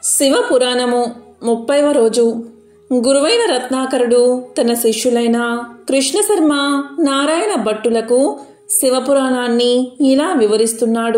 శివపురాణము ముప్పైవ రోజు గురువైన రత్నాకరుడు తన శిష్యులైన కృష్ణశర్మ నారాయణ భట్టులకు శివపురాణాన్ని ఇలా వివరిస్తున్నాడు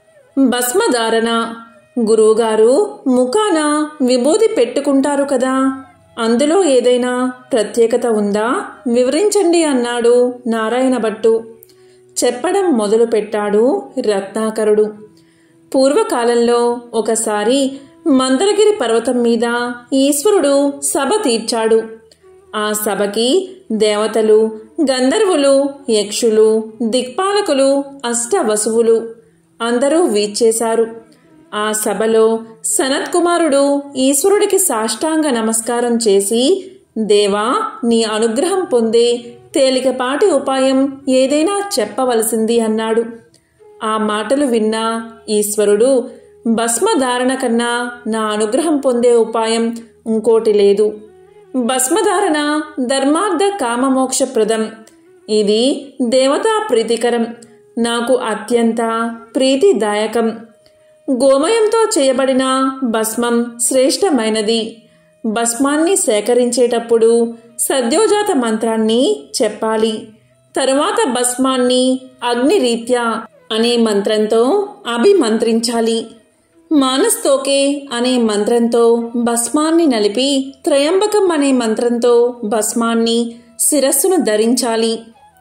భస్మధారణ గురువుగారు ముఖాన విభూది పెట్టుకుంటారు కదా అందులో ఏదైనా ప్రత్యేకత ఉందా వివరించండి అన్నాడు నారాయణ భట్టు చెప్పడం మొదలుపెట్టాడు రత్నాకరుడు పూర్వకాలంలో ఒకసారి మందరగిరి పర్వతం మీద ఈశ్వరుడు సభ తీర్చాడు ఆ సభకి దేవతలు గంధర్వులు యక్షులు దిక్పాలకులు అష్టవసువులు అందరూ వీచేశారు ఆ సభలో సనత్కుమారుడు ఈశ్వరుడికి సాష్టాంగ నమస్కారం చేసి దేవా నీ అనుగ్రహం పొందే తేలికపాటి ఉపాయం ఏదైనా చెప్పవలసింది అన్నాడు ఆ మాటలు విన్న ఈశ్వరుడు భస్మధారణ కన్నా నా అనుగ్రహం పొందే ఉపాయం ఇంకోటి లేదు భస్మధారణ ధర్మార్థ కామమోక్షప్రదం ఇది దేవతా ప్రీతికరం నాకు అత్యంత ప్రీతిదాయకం గోమయంతో చేయబడిన భస్మం శ్రేష్టమైనది భస్మాన్ని సేకరించేటప్పుడు సద్యోజాత మంత్రాన్ని చెప్పాలి తరువాత భస్మాన్ని అగ్నిరీత్యా అనే మంత్రంతో అభిమంత్రించాలి మానస్తోకే అనే మంత్రంతో భస్మాన్ని నలిపి త్రయంబకం అనే మంత్రంతో భస్మాన్ని శిరస్సును ధరించాలి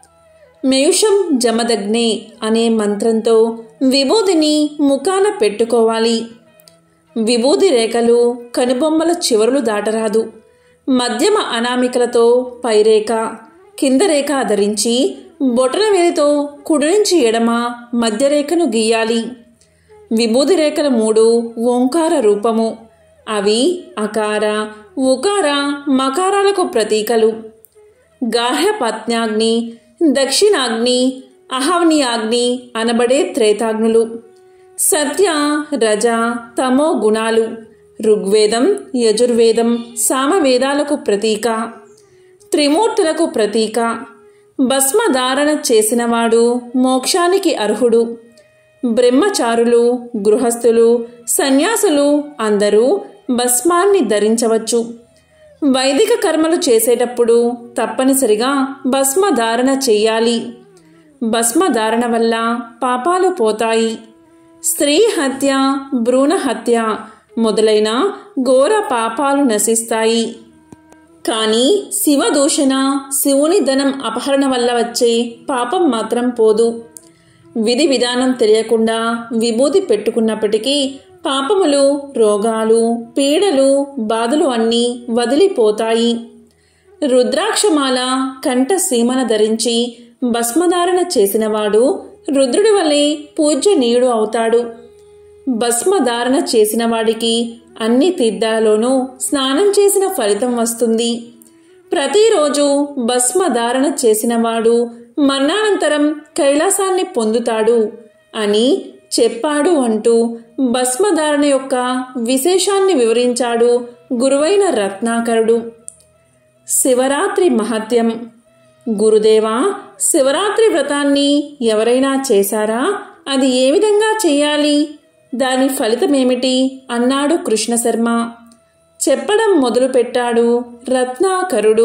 మేషం జమదగ్నే అనే మంత్రంతో విభూదిని ముఖాన పెట్టుకోవాలి విభూది రేఖలు కనుబొమ్మల చివరలు దాటరాదు మధ్యమ అనామికలతో పైరేఖ కింద రేఖ ధరించి బొటన వేలితో కుడి నుంచి ఎడమ మధ్యరేఖను గీయాలి విభూది రేఖల మూడు ఓంకార రూపము అవి అకార ఉకార మకారాలకు ప్రతీకలు గార్హపత్నాగ్ని దక్షిణాగ్ని అహవనియాగ్ని అనబడే త్రేతాగ్నులు సత్య రజ తమో గుణాలు ఋగ్వేదం యజుర్వేదం సామవేదాలకు ప్రతీక త్రిమూర్తులకు ప్రతీక భస్మధారణ చేసినవాడు మోక్షానికి అర్హుడు బ్రహ్మచారులు గృహస్థులు సన్యాసులు అందరూ భస్మాన్ని ధరించవచ్చు వైదిక కర్మలు చేసేటప్పుడు తప్పనిసరిగా భస్మధారణ చెయ్యాలి భస్మధారణ వల్ల పాపాలు పోతాయి స్త్రీ హత్య భ్రూణ హత్య మొదలైన ఘోర పాపాలు నశిస్తాయి కానీ శివదూషణ శివుని ధనం అపహరణ వల్ల వచ్చే పాపం మాత్రం పోదు విధి విధానం తెలియకుండా విభూతి పెట్టుకున్నప్పటికీ పాపములు రోగాలు పీడలు బాధలు అన్నీ వదిలిపోతాయి రుద్రాక్షమాల కంఠ సీమన ధరించి భస్మధారణ చేసినవాడు రుద్రుడి వల్లే పూజ్యనీయుడు అవుతాడు భస్మధారణ చేసిన వాడికి అన్ని తీర్థాలలోనూ స్నానం చేసిన ఫలితం వస్తుంది ప్రతిరోజు భస్మధారణ చేసినవాడు మరణానంతరం కైలాసాన్ని పొందుతాడు అని చెప్పాడు అంటూ భస్మధారణ యొక్క విశేషాన్ని వివరించాడు గురువైన రత్నాకరుడు శివరాత్రి మహత్యం గురుదేవా శివరాత్రి వ్రతాన్ని ఎవరైనా చేశారా అది ఏ విధంగా చేయాలి దాని ఫలితమేమిటి అన్నాడు కృష్ణశర్మ చెప్పడం మొదలుపెట్టాడు రత్నాకరుడు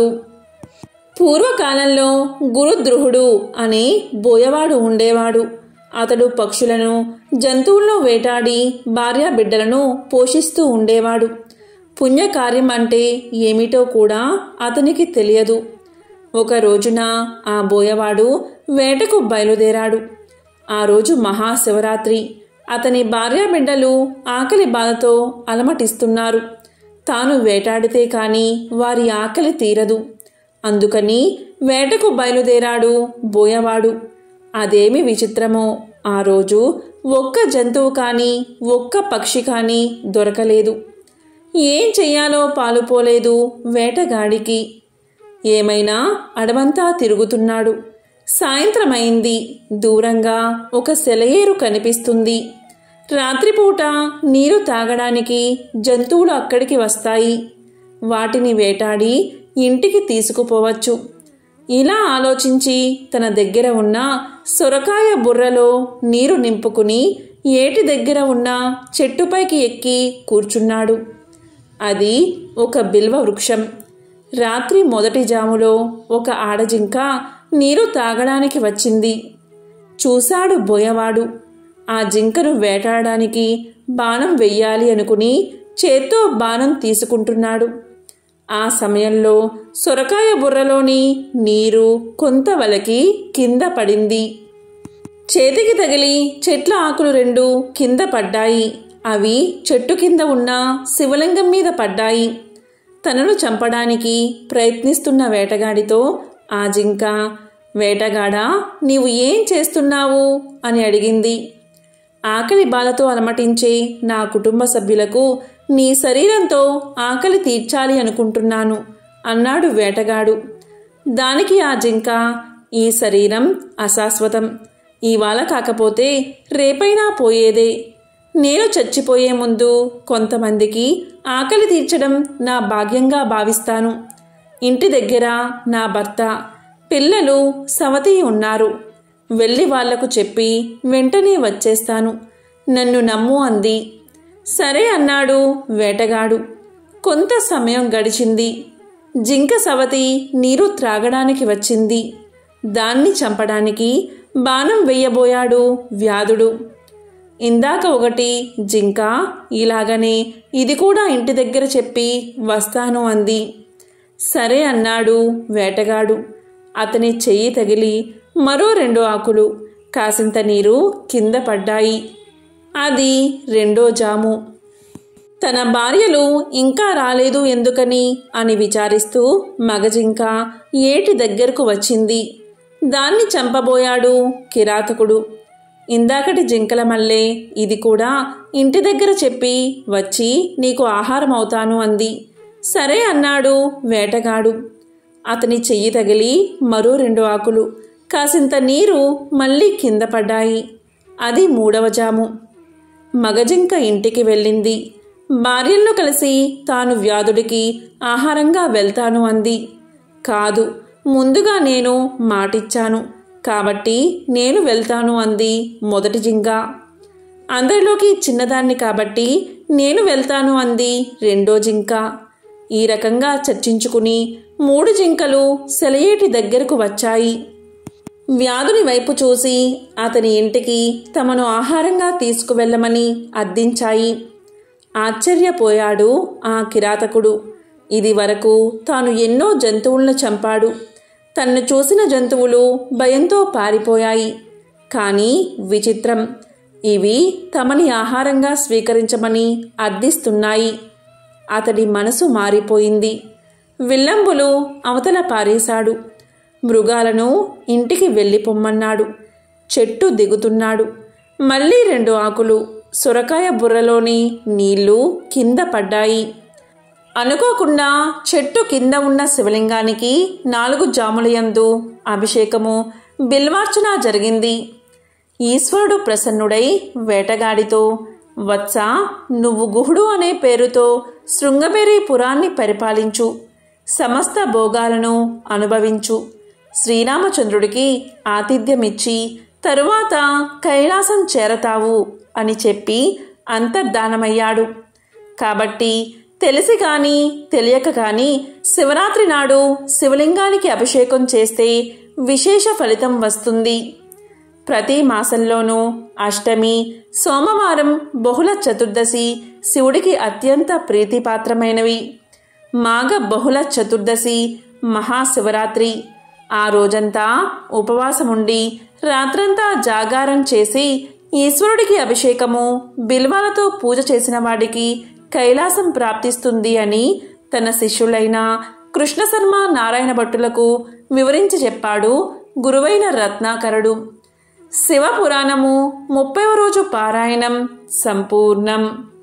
పూర్వకాలంలో గురుద్రుహుడు అనే బోయవాడు ఉండేవాడు అతడు పక్షులను జంతువులను వేటాడి భార్యా బిడ్డలను పోషిస్తూ ఉండేవాడు పుణ్యకార్యం అంటే ఏమిటో కూడా అతనికి తెలియదు ఒక రోజున ఆ బోయవాడు వేటకు బయలుదేరాడు ఆ రోజు మహాశివరాత్రి అతని భార్యాబిడ్డలు ఆకలి బాధతో అలమటిస్తున్నారు తాను వేటాడితే కాని వారి ఆకలి తీరదు అందుకని వేటకు బయలుదేరాడు బోయవాడు అదేమి విచిత్రమో ఆ రోజు ఒక్క జంతువు కానీ ఒక్క పక్షి కానీ దొరకలేదు ఏం చెయ్యాలో పాలుపోలేదు వేటగాడికి ఏమైనా అడవంతా తిరుగుతున్నాడు సాయంత్రమైంది దూరంగా ఒక సెలయేరు కనిపిస్తుంది రాత్రిపూట నీరు తాగడానికి జంతువులు అక్కడికి వస్తాయి వాటిని వేటాడి ఇంటికి తీసుకుపోవచ్చు ఇలా ఆలోచించి తన దగ్గర ఉన్న సొరకాయ బుర్రలో నీరు నింపుకుని ఏటి దగ్గర ఉన్న చెట్టుపైకి ఎక్కి కూర్చున్నాడు అది ఒక బిల్వ వృక్షం రాత్రి మొదటి జాములో ఒక ఆడజింక నీరు తాగడానికి వచ్చింది చూశాడు బోయవాడు ఆ జింకను వేటాడడానికి బాణం వెయ్యాలి అనుకుని చేత్తో బాణం తీసుకుంటున్నాడు ఆ సమయంలో సొరకాయ బుర్రలోని నీరు కొంత వలకి కింద పడింది చేతికి తగిలి చెట్ల ఆకులు రెండు కింద పడ్డాయి అవి చెట్టు కింద ఉన్న శివలింగం మీద పడ్డాయి తనను చంపడానికి ప్రయత్నిస్తున్న వేటగాడితో ఆ జింక వేటగాడా నీవు ఏం చేస్తున్నావు అని అడిగింది ఆకలి బాధతో అలమటించే నా కుటుంబ సభ్యులకు నీ శరీరంతో ఆకలి తీర్చాలి అనుకుంటున్నాను అన్నాడు వేటగాడు దానికి ఆ జింక ఈ శరీరం అశాశ్వతం ఇవాళ కాకపోతే రేపైనా పోయేదే నేను చచ్చిపోయే ముందు కొంతమందికి ఆకలి తీర్చడం నా భాగ్యంగా భావిస్తాను ఇంటి దగ్గర నా భర్త పిల్లలు సవతి ఉన్నారు వెళ్ళి వాళ్లకు చెప్పి వెంటనే వచ్చేస్తాను నన్ను నమ్ము అంది సరే అన్నాడు వేటగాడు కొంత సమయం గడిచింది జింక సవతి నీరు త్రాగడానికి వచ్చింది దాన్ని చంపడానికి బాణం వెయ్యబోయాడు వ్యాధుడు ఇందాక ఒకటి జింక ఇలాగనే ఇది కూడా ఇంటి దగ్గర చెప్పి వస్తాను అంది సరే అన్నాడు వేటగాడు అతని చెయ్యి తగిలి మరో రెండు ఆకులు కాసింత నీరు కింద పడ్డాయి అది రెండో జాము తన భార్యలు ఇంకా రాలేదు ఎందుకని అని విచారిస్తూ మగజింక ఏటి దగ్గరకు వచ్చింది దాన్ని చంపబోయాడు కిరాతకుడు ఇందాకటి జింకల మల్లే ఇది కూడా ఇంటి దగ్గర చెప్పి వచ్చి నీకు ఆహారం అవుతాను అంది సరే అన్నాడు వేటగాడు అతని చెయ్యి తగిలి మరో రెండు ఆకులు కాసింత నీరు మళ్ళీ కింద పడ్డాయి అది మూడవ జాము మగజింక ఇంటికి వెళ్ళింది భార్యలను కలిసి తాను వ్యాధుడికి ఆహారంగా వెళ్తాను అంది కాదు ముందుగా నేను మాటిచ్చాను కాబట్టి నేను వెళ్తాను అంది మొదటి జింక అందరిలోకి చిన్నదాన్ని కాబట్టి నేను వెళ్తాను అంది రెండో జింక ఈ రకంగా చర్చించుకుని మూడు జింకలు సెలయేటి దగ్గరకు వచ్చాయి వ్యాధుని వైపు చూసి అతని ఇంటికి తమను ఆహారంగా తీసుకువెళ్ళమని అర్థించాయి ఆశ్చర్యపోయాడు ఆ కిరాతకుడు ఇది వరకు తాను ఎన్నో జంతువులను చంపాడు తన్ను చూసిన జంతువులు భయంతో పారిపోయాయి కానీ విచిత్రం ఇవి తమని ఆహారంగా స్వీకరించమని అర్థిస్తున్నాయి అతడి మనసు మారిపోయింది విల్లంబులు అవతల పారేశాడు మృగాలను ఇంటికి వెళ్ళిపొమ్మన్నాడు చెట్టు దిగుతున్నాడు మళ్ళీ రెండు ఆకులు సొరకాయ బుర్రలోని నీళ్లు కింద పడ్డాయి అనుకోకుండా చెట్టు కింద ఉన్న శివలింగానికి నాలుగు జాములయందు అభిషేకము బిల్వార్చన జరిగింది ఈశ్వరుడు ప్రసన్నుడై వేటగాడితో వత్స నువ్వు గుహుడు అనే పేరుతో శృంగబేరి పురాన్ని పరిపాలించు సమస్త భోగాలను అనుభవించు శ్రీరామచంద్రుడికి ఆతిథ్యమిచ్చి తరువాత కైలాసం చేరతావు అని చెప్పి అంతర్ధానమయ్యాడు కాబట్టి తెలిసి కానీ తెలియక కానీ శివరాత్రి నాడు శివలింగానికి అభిషేకం చేస్తే విశేష ఫలితం వస్తుంది ప్రతి మాసంలోనూ అష్టమి సోమవారం బహుళ చతుర్దశి శివుడికి అత్యంత ప్రీతిపాత్రమైనవి మాఘ బహుళ చతుర్దశి మహాశివరాత్రి ఆ రోజంతా ఉపవాసముండి రాత్రంతా జాగారం చేసి ఈశ్వరుడికి అభిషేకము బిల్వాలతో పూజ చేసిన వాడికి కైలాసం ప్రాప్తిస్తుంది అని తన శిష్యులైన కృష్ణశర్మ నారాయణ భట్టులకు వివరించి చెప్పాడు గురువైన రత్నాకరుడు శివపురాణము ముప్పైవ రోజు పారాయణం సంపూర్ణం